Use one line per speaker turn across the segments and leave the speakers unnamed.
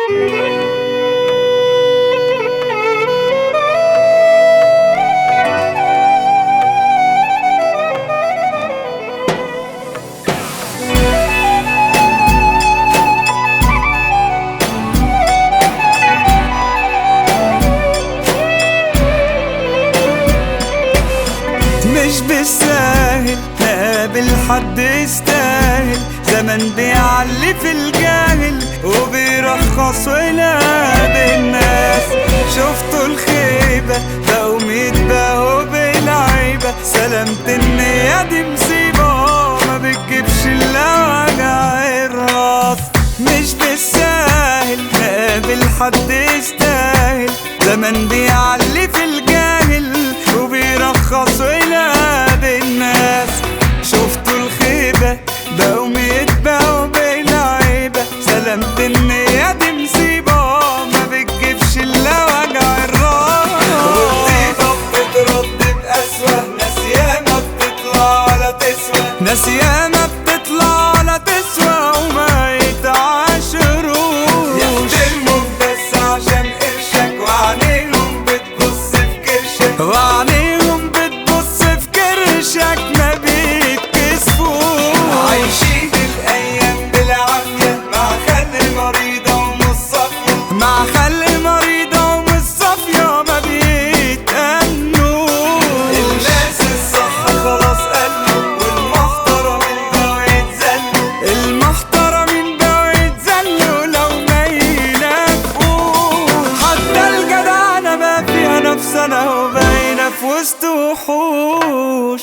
مش بالساهل نقابل حد يستاهل زمن بيعلي في الجاهل وبيرخص ولاد الناس شفتوا الخيبة بقوا يتباهوا بالعيبة سلامة النية دي مصيبة ما بتجيبش الا وجع الراس مش بالساهل نقابل حد يستاهل زمن بيعلي في الجاهل وبيرخص ولاد الناس شفتوا الخيبة بقوا يتباهوا بالعيبة سلامة النية دي مصيبة ما بتجيبش الا وجع الراس والطيبة بترد بأسوأ ناس ياما بتطلع ولا تسوى ناس ياما بتطلع ولا تسوى وما يتعاشروش يحترموك بس عشان قرشك وعينيهم بتبص في كرشك وعينيهم بتبص في كرشك ما بيتكسفوش عايشين الايام بالعافيه مع خلي مريضه ومش صافيه مع خلي مريضه ومش صافيه ما بيتأنوش الناس الصح خلاص قالوا والمحترمين بقوا يتذلوا المحترمين بقوا يتذلوا لو ما ينافقوش حتى الجدعنة بقى فيها نفسنا وبقينا في وسط وحوش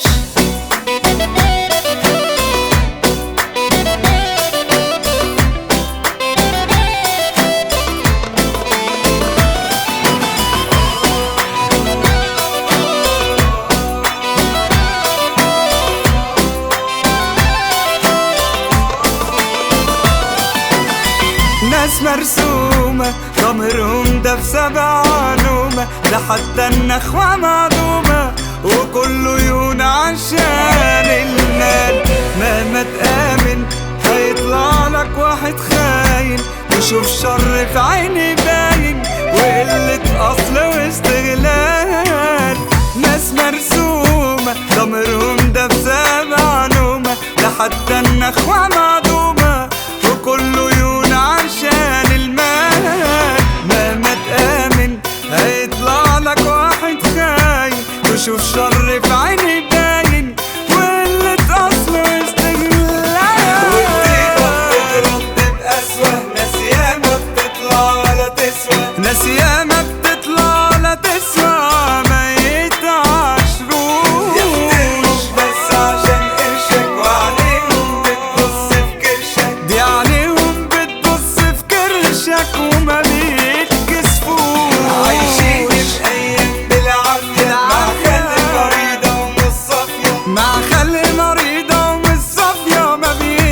ناس مرسومة ضميرهم ده في سبع نومة ده حتى النخوة معدومة وكله يون عشان المال مهما تآمن هيطلع لك واحد خاين تشوف شر في عيني باين وقلة أصل واستغلال ناس مرسومة ضميرهم ده في سبع نومة ده حتى النخوة معدومة وكله يون عشان المال مهما تآمن هيطلع لك واحد خاين تشوف شر في عيني باين وقلة أصل واستغلال والطيبة بترد بأسوأ ناس ياما بتطلع ولا تسوى ناس ياما بتطلع ولا تسوى ما يتعاشروش يحترموش بس عشان قرشك وعليهم بتبص في كرشك دي عليهم بتبص في كرشك وما بيتكسفوش عايشين الأيام بالعافية مع خلي مريضة ومش صافية مع خلي مريضة ومش صافية ما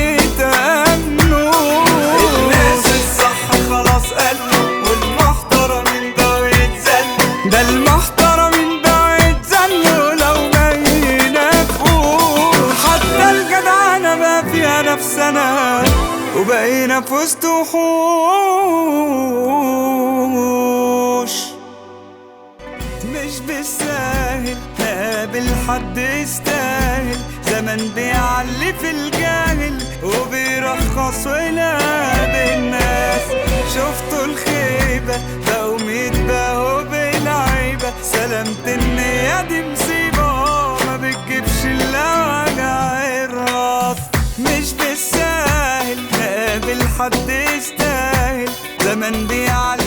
بيتأمنوش الناس الصح خلاص قالوا والمحترمين بقوا يتذلوا ده المحترمين بقوا يتذلوا لو ما ينافقوش حتى الجدعنة بقى فيها نفسنا وبقينا في وسط وحوش مش بالساهل نقابل حد يستاهل زمن بيعلي في الجاهل وبيرخص ولاد الناس شفتوا الخيبة بقوا يتباهوا بالعيبة سلامة النية دي مصيبة ما بتجيبش الا وجع الراس مش بالساهل نقابل حد يستاهل زمن بيعلي